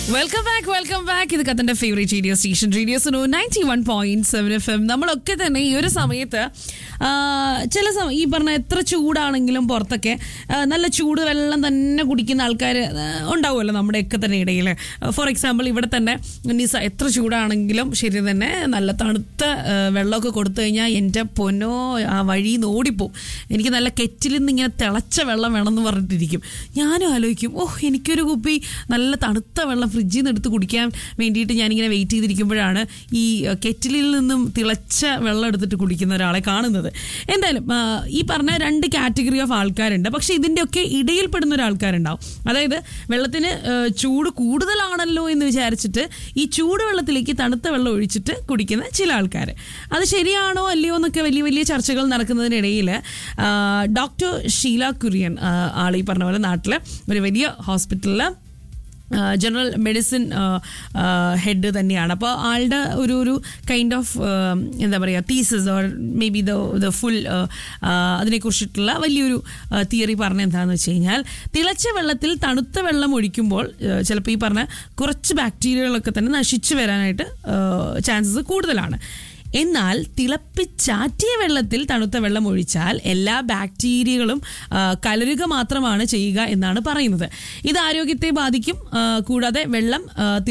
welcome back welcome back ഇത് കത്തന്റെ favourite radio station radio സുനു ninety one point seven F M നമ്മളൊക്കെ തന്നെ ഈ ഒരു സമയത്ത് ആ, ചില സമയം ഈ പറഞ്ഞ എത്ര ചൂടാണെങ്കിലും പുറത്തൊക്കെ ആ, നല്ല ചൂട് വെള്ളം തന്നെ കുടിക്കുന്ന ആൾക്കാർ ഉണ്ടാവുമല്ലോ നമ്മുടെയൊക്കെ തന്നെ ഇടയിൽ ഫോർ എക്സാമ്പിൾ ഇവിടെ തന്നെ നിസ എത്ര ചൂടാണെങ്കിലും ശരി തന്നെ നല്ല തണുത്ത ആ, വെള്ളമൊക്കെ കൊടുത്തു കഴിഞ്ഞാൽ എൻ്റെ പൊന്നോ ആ വഴിയിൽ നിന്ന് ഓടിപ്പോവും എനിക്ക് നല്ല കെറ്റിൽ നിന്ന് ഇങ്ങനെ തിളച്ച വെള്ളം വേണമെന്ന് പറഞ്ഞിട്ടിരിക്കും ഞാനും ആലോചിക്കും ഓഹ് എനിക്കൊരു കുപ്പി നല്ല തണുത്ത വെള്ളം ഫ്രിഡ്ജിൽ നിന്ന് എടുത്ത് കുടിക്കാൻ വേണ്ടിയിട്ട് ഞാനിങ്ങനെ വെയിറ്റ് ചെയ്തിരിക്കുമ്പോഴാണ് ഈ അഹ്, കെറ്റിലിൽ നിന്നും തിളച്ച വെള്ളം എടുത്തിട്ട് കുടിക്കുന്ന ഒരാളെ കാണുന്നത് എന്തായാലും ആ, ഈ പറഞ്ഞ രണ്ട് കാറ്റഗറി ഓഫ് ആൾക്കാരുണ്ട് പക്ഷെ ഇതിൻ്റെയൊക്കെ ഇടയിൽപ്പെടുന്ന ഒരു ആൾക്കാരുണ്ടാവും അതായത് വെള്ളത്തിന് ആ, ചൂട് കൂടുതലാണല്ലോ എന്ന് വിചാരിച്ചിട്ട് ഈ ചൂട് വെള്ളത്തിലേക്ക് തണുത്ത വെള്ളം ഒഴിച്ചിട്ട് കുടിക്കുന്ന ചില ആൾക്കാർ അത് ശരിയാണോ അല്ലയോ എന്നൊക്കെ വലിയ വലിയ ചർച്ചകൾ നടക്കുന്നതിനിടയിൽ ഡോക്ടർ ഷീല കുര്യൻ ആ, ആൾ ഈ പറഞ്ഞ പോലെ നാട്ടിൽ ഒരു വലിയ ഹോസ്പിറ്റലിൽ ജനറൽ മെഡിസിൻ ഹെഡ് തന്നെയാണ് അപ്പോൾ ആളുടെ ഒരു ഒരു കൈൻഡ് ഓഫ് എന്താ പറയുക thesis or may be the the full അതിനെക്കുറിച്ചിട്ടുള്ള വലിയൊരു തിയറി പറഞ്ഞ എന്താണെന്ന് വെച്ച് കഴിഞ്ഞാൽ തിളച്ച വെള്ളത്തിൽ തണുത്ത വെള്ളം ഒഴിക്കുമ്പോൾ ചിലപ്പോൾ ഈ പറഞ്ഞ കുറച്ച് ബാക്ടീരിയകളൊക്കെ തന്നെ നശിച്ചു വരാനായിട്ട് ചാൻസസ് കൂടുതലാണ് എന്നാൽ തിളപ്പിച്ചാറ്റിയ വെള്ളത്തിൽ തണുത്ത വെള്ളം ഒഴിച്ചാൽ എല്ലാ ബാക്ടീരിയകളും ആ, കലരുക മാത്രമാണ് ചെയ്യുക എന്നാണ് പറയുന്നത് ഇത് ആരോഗ്യത്തെ ബാധിക്കും ആ, കൂടാതെ വെള്ളം ആ,